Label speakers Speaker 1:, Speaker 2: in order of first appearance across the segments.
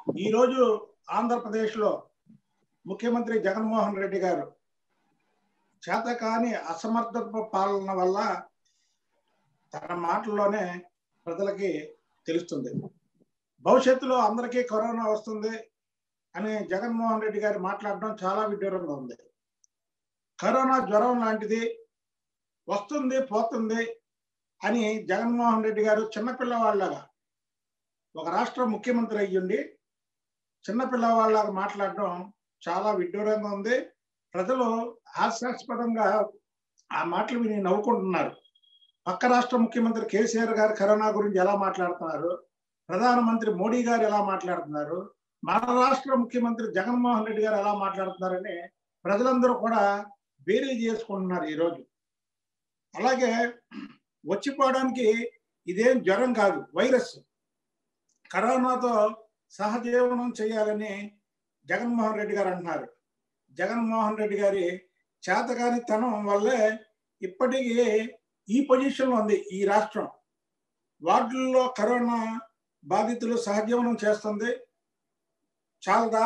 Speaker 1: ఈరోజు ఆంధ్రప్రదేశ్లో ముఖ్యమంత్రి జగన్మోహన్ రెడ్డి గారు చేతకాని అసమర్థ పాలన వల్ల తన మాటల్లోనే ప్రజలకి తెలుస్తుంది భవిష్యత్తులో అందరికీ కరోనా వస్తుంది అని జగన్మోహన్ రెడ్డి గారు మాట్లాడడం చాలా విడ్డూరంగా ఉంది కరోనా జ్వరం లాంటిది వస్తుంది పోతుంది అని జగన్మోహన్ రెడ్డి గారు చిన్నపిల్లవాళ్ళగా ఒక రాష్ట్ర ముఖ్యమంత్రి అయ్యుండి చిన్నపిల్లవాళ్ళగా మాట్లాడడం చాలా విడ్డూరంగా ఉంది ప్రజలు హాస్యాస్పదంగా ఆ మాటలు విని నవ్వుకుంటున్నారు పక్క రాష్ట్ర ముఖ్యమంత్రి కేసీఆర్ గారు కరోనా గురించి ఎలా మాట్లాడుతున్నారు ప్రధానమంత్రి మోడీ గారు ఎలా మాట్లాడుతున్నారు మన రాష్ట్ర ముఖ్యమంత్రి జగన్మోహన్ రెడ్డి గారు ఎలా మాట్లాడుతున్నారని ప్రజలందరూ కూడా బేరీ చేసుకుంటున్నారు ఈరోజు అలాగే వచ్చిపోవడానికి ఇదేం జ్వరం కాదు వైరస్ కరోనాతో సహజీవనం చేయాలని జగన్మోహన్ రెడ్డి గారు అంటున్నారు జగన్మోహన్ రెడ్డి గారి చేతగాని తనం వల్లే ఇప్పటికీ ఈ పొజిషన్లో ఉంది ఈ రాష్ట్రం వార్డుల్లో కరోనా బాధితులు సహజీవనం చేస్తుంది చాలదా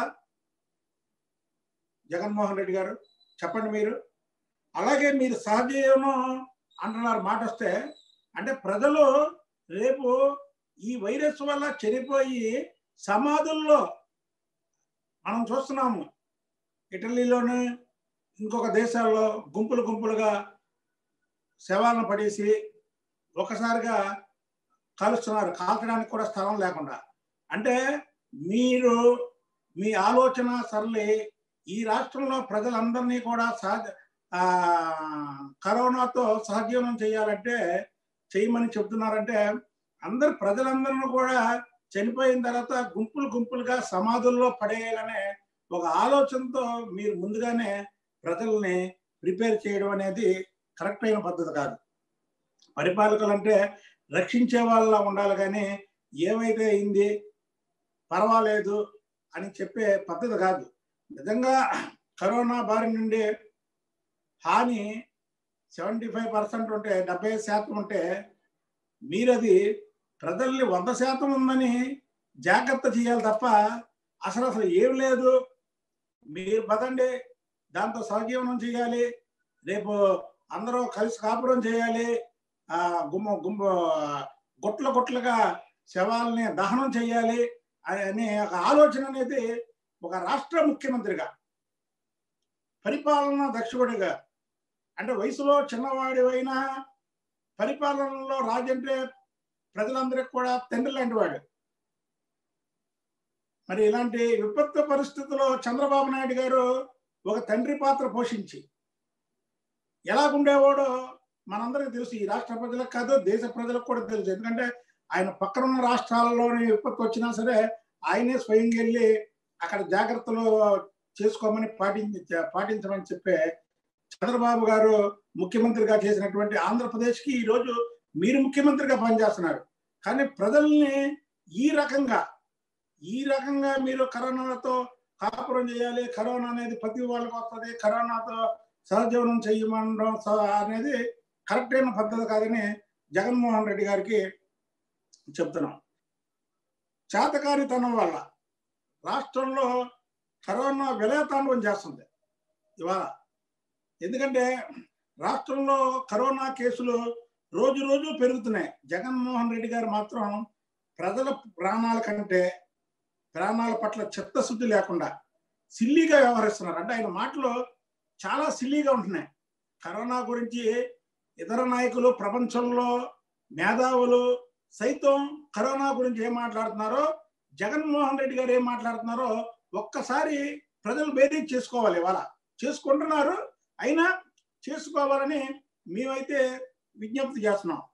Speaker 1: జగన్మోహన్ రెడ్డి గారు చెప్పండి మీరు అలాగే మీరు సహజీవనం అంటున్నారు మాట వస్తే అంటే ప్రజలు రేపు ఈ వైరస్ వల్ల చనిపోయి సమాధుల్లో మనం చూస్తున్నాము ఇటలీలోను ఇంకొక దేశాల్లో గుంపులు గుంపులుగా శవాలను పడేసి ఒకసారిగా కాలుస్తున్నారు కాల్చడానికి కూడా స్థలం లేకుండా అంటే మీరు మీ ఆలోచన సరళి ఈ రాష్ట్రంలో ప్రజలందరినీ కూడా సహజ కరోనాతో సహజీవనం చేయాలంటే చేయమని చెప్తున్నారంటే అందరు ప్రజలందరినీ కూడా చనిపోయిన తర్వాత గుంపులు గుంపులుగా సమాధుల్లో పడేయాలనే ఒక ఆలోచనతో మీరు ముందుగానే ప్రజల్ని ప్రిపేర్ చేయడం అనేది కరెక్ట్ అయిన పద్ధతి కాదు పరిపాలకులు అంటే రక్షించే వాళ్ళ ఉండాలి కానీ ఏమైతే అయింది పర్వాలేదు అని చెప్పే పద్ధతి కాదు నిజంగా కరోనా బారి నుండి హాని సెవెంటీ ఫైవ్ పర్సెంట్ ఉంటే డెబ్బై శాతం ఉంటే మీరు అది ప్రజల్ని వంద శాతం ఉందని జాగ్రత్త చేయాలి తప్ప అసలు అసలు ఏం లేదు మీరు పదండి దాంతో సహజీవనం చేయాలి రేపు అందరూ కలిసి కాపురం చేయాలి ఆ గుమ్మ గుమ్మ గుట్ల గుట్లుగా శవాల్ని దహనం చేయాలి అనే ఒక ఆలోచన అనేది ఒక రాష్ట్ర ముఖ్యమంత్రిగా పరిపాలన దక్షుడిగా అంటే వయసులో చిన్నవాడివైనా పరిపాలనలో రాజంటే ప్రజలందరికీ కూడా తండ్రి లాంటి వాడు మరి ఇలాంటి విపత్తు పరిస్థితుల్లో చంద్రబాబు నాయుడు గారు ఒక తండ్రి పాత్ర పోషించి ఎలాగుండేవాడో మనందరికీ తెలుసు ఈ రాష్ట్ర ప్రజలకు కాదు దేశ ప్రజలకు కూడా తెలుసు ఎందుకంటే ఆయన పక్కనున్న రాష్ట్రాలలోని విపత్తు వచ్చినా సరే ఆయనే స్వయంగా వెళ్ళి అక్కడ జాగ్రత్తలు చేసుకోమని పాటించి పాటించమని చెప్పే చంద్రబాబు గారు ముఖ్యమంత్రిగా చేసినటువంటి ఆంధ్రప్రదేశ్కి ఈరోజు మీరు ముఖ్యమంత్రిగా పనిచేస్తున్నారు కానీ ప్రజల్ని ఈ రకంగా ఈ రకంగా మీరు కరోనాతో కాపురం చేయాలి కరోనా అనేది ప్రతి వాళ్ళకి వస్తుంది కరోనాతో సహజీవనం చేయమనడం అనేది కరెక్ట్ అయిన పద్ధతి కాదని జగన్మోహన్ రెడ్డి గారికి చెప్తున్నాం చేతకానితనం వల్ల రాష్ట్రంలో కరోనా విలయతాండవం చేస్తుంది ఇవాళ ఎందుకంటే రాష్ట్రంలో కరోనా కేసులు రోజు రోజు పెరుగుతున్నాయి జగన్మోహన్ రెడ్డి గారు మాత్రం ప్రజల ప్రాణాల కంటే ప్రాణాల పట్ల చిత్తశుద్ధి లేకుండా సిల్లీగా వ్యవహరిస్తున్నారు అంటే ఆయన మాటలు చాలా సిల్లీగా ఉంటున్నాయి కరోనా గురించి ఇతర నాయకులు ప్రపంచంలో మేధావులు సైతం కరోనా గురించి ఏం మాట్లాడుతున్నారో జగన్మోహన్ రెడ్డి గారు ఏం మాట్లాడుతున్నారో ఒక్కసారి ప్రజలు బేరీ చేసుకోవాలి ఇవాళ చేసుకుంటున్నారు అయినా చేసుకోవాలని మేమైతే విజ్ఞప్తి చేస్తున్నాం